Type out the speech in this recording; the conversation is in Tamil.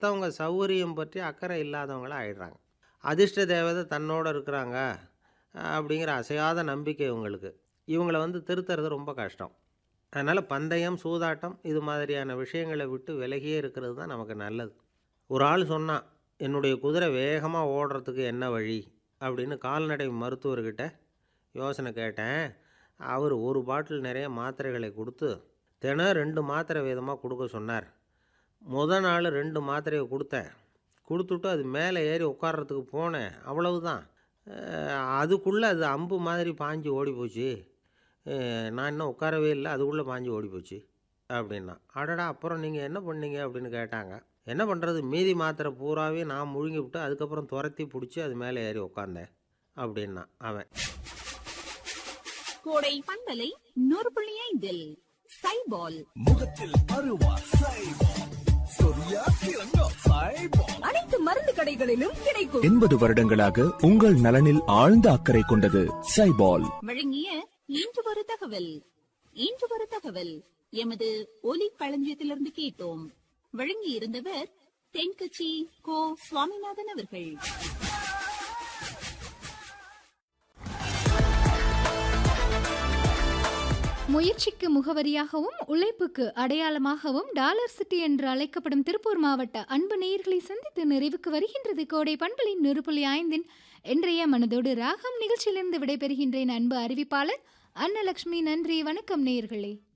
மற்றவங்க சௌகரியம் பற்றி அக்கறை இல்லாதவங்களா ஆயிடுறாங்க அதிர்ஷ்ட தேவதை தன்னோட இருக்கிறாங்க அப்படிங்கிற அசையாத நம்பிக்கை இவங்களுக்கு இவங்கள வந்து திருத்துறது ரொம்ப கஷ்டம் அதனால் பந்தயம் சூதாட்டம் இது மாதிரியான விஷயங்களை விட்டு விலகியே இருக்கிறது தான் நமக்கு நல்லது ஒரு ஆள் சொன்னான் என்னுடைய குதிரை வேகமாக ஓடுறதுக்கு என்ன வழி அப்படின்னு கால்நடை மருத்துவர்கிட்ட யோசனை கேட்டேன் அவர் ஒரு பாட்டில் நிறைய மாத்திரைகளை கொடுத்து தினம் ரெண்டு மாத்திரை விதமாக கொடுக்க சொன்னார் முத நாள் ரெண்டு மாத்திரையை கொடுத்தேன் கொடுத்துட்டு அது மேலே ஏறி உட்கார்றதுக்கு போனேன் அவ்வளவுதான் அதுக்குள்ளே அது அம்பு மாதிரி பாஞ்சு ஓடி போச்சு அஹ் நான் இன்னும் உட்காரவே இல்லை அதுக்குள்ளே பாஞ்சு ஓடி போச்சு அப்படின்னா அடடா அப்புறம் நீங்கள் என்ன பண்ணீங்க அப்படின்னு கேட்டாங்க என்ன பண்ணுறது மீதி மாத்திரை பூராவே நான் முழுங்கி விட்டு அதுக்கப்புறம் துரத்தி பிடிச்சி அது மேலே ஏறி உட்காந்தேன் அப்படின்னா அவன் கோடை பந்தலை நூறு புள்ளி ஐந்தில் சைபால் முகத்தில் அருவா சைபால் சொரியா சிறங்கோ சைபால் அனைத்து மருந்து கடைகளிலும் கிடைக்கும் எண்பது வருடங்களாக உங்கள் நலனில் ஆழ்ந்த அக்கறை கொண்டது சைபால் வழங்கிய இன்று ஒரு தகவல் இன்று ஒரு தகவல் எமது ஒலி களஞ்சியத்திலிருந்து கேட்டோம் வழங்கி இருந்தவர் தென்கட்சி கோ சுவாமிநாதன் அவர்கள் முயற்சிக்கு முகவரியாகவும் உழைப்புக்கு அடையாளமாகவும் டாலர் சிட்டி என்று அழைக்கப்படும் திருப்பூர் மாவட்ட அன்பு நேயர்களை சந்தித்து நிறைவுக்கு வருகின்றது கோடை பண்பலின் நெருப்புள்ளி ஐந்தின் இன்றைய மனதோடு ராகம் நிகழ்ச்சியிலிருந்து விடைபெறுகின்றேன் அன்பு அறிவிப்பாளர் அன்னலட்சுமி நன்றி வணக்கம் நேயர்களே